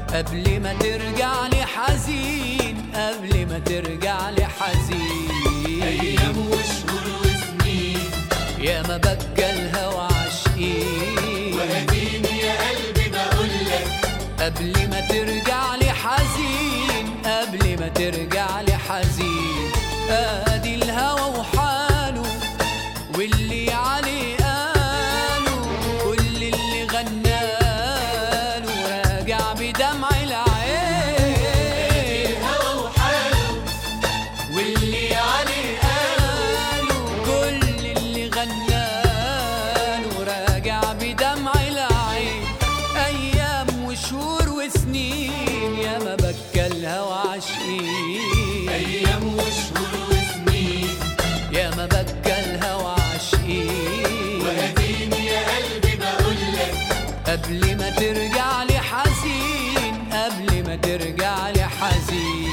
قبل ما ترجع لي حزين قبل ما ترجع لي حزين أيام وشهور وسنين يا ما بكى الهوى عشقين وأديني يا قلبي بقولك قبل ما ترجع لي حزين قبل ما ترجع لي حزين ادي الهوى وحاله واللي عليه قاله كل اللي غناله راجع بدمع العين الهوى وحاله واللي عليه قاله كل اللي غناله راجع بدمع العين ايام وشهور وسنين يا ما بكى الهوى عشقين أيام وشهور وسنين يا ما بكى الهوى عشقين وأديني يا قلبي بقولك قبل ما ترجع لي حزين قبل ما ترجع لي حزين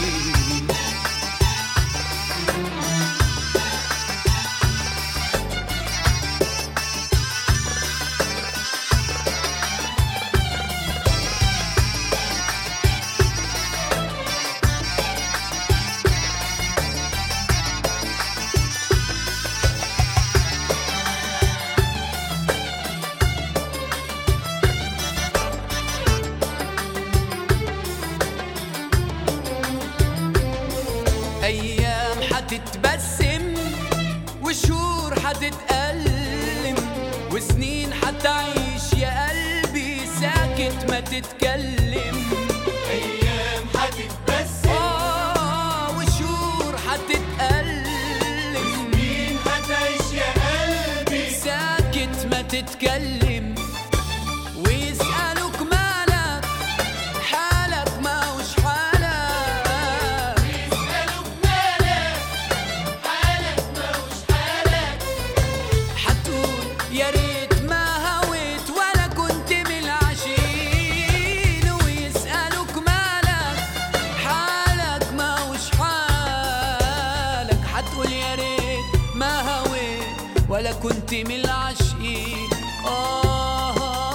ايام حتتبسم وشهور حتتألم وسنين حتعيش يا قلبي ساكت ما تتكلم أيام هتتبسم اه وشهور حتتألم مين هتعيش يا قلبي ساكت ما تتكلم ويسألوك مالك حالك ما وش حالك يسألوك مالك حالك ماهوش حالك حتقول يا ريت ما هويت ولا كنت من العاشقين ويسألوك مالك حالك ما وش حالك حتقول يا ريت ما هويت ولا كنت من العاشقين آه,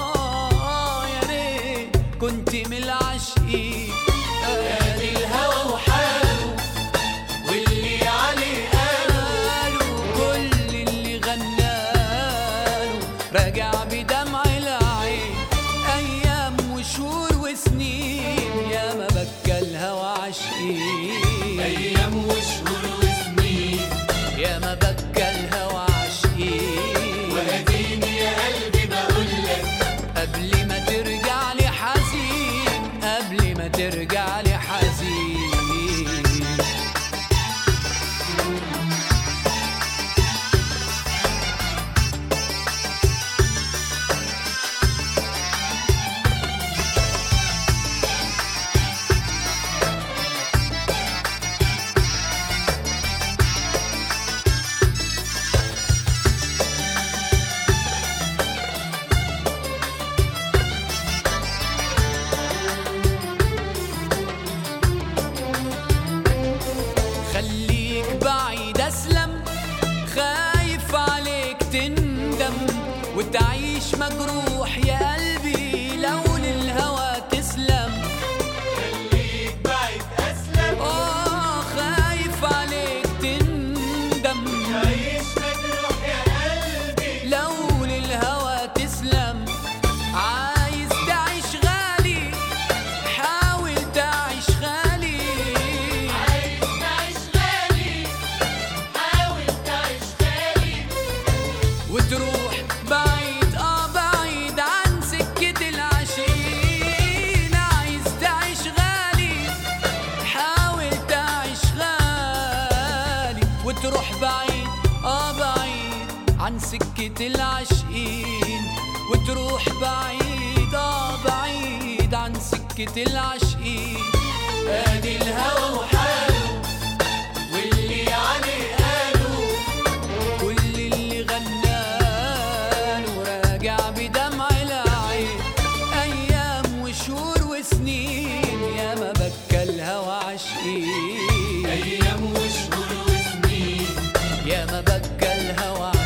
آه يا ريت كنت من العاشقين ادي الهوى وحاله واللي عليه قالوا كل اللي غناله راجع بدمع العين ايام وشهور وسنين يا ما بكى الهوى عشقين ايام وشهور وسنين يا ما بكى الهوى عشقين واديني يا قلبي بقولك قبل ما ترجع لي حزين قبل ما ترجع لي حزين خليك بعيد اسلم خايف عليك تندم وتعيش مجروح يا قلبي لو للهوى تسلم خليك بعيد اسلم اه خايف عليك تندم عيش مجروح يا قلبي لو للهوى تسلم عايز تعيش غالي حاول تعيش غالي عايز تعيش غالي حاول تعيش غالي وتروح بعيد اه بعيد عن سكة العاشقين عايز تعيش غالي حاول تعيش غالي وتروح بعيد اه بعيد عن سكة العاشقين وتروح بعيد اه بعيد عن سكة العاشقين ادي الهوى وحاله واللي عليه قاله كل اللي غناله راجع بدمع العين ايام وشهور وسنين يا ما بكى الهوى عشقين ايام وشهور وسنين يا ما بكى الهوى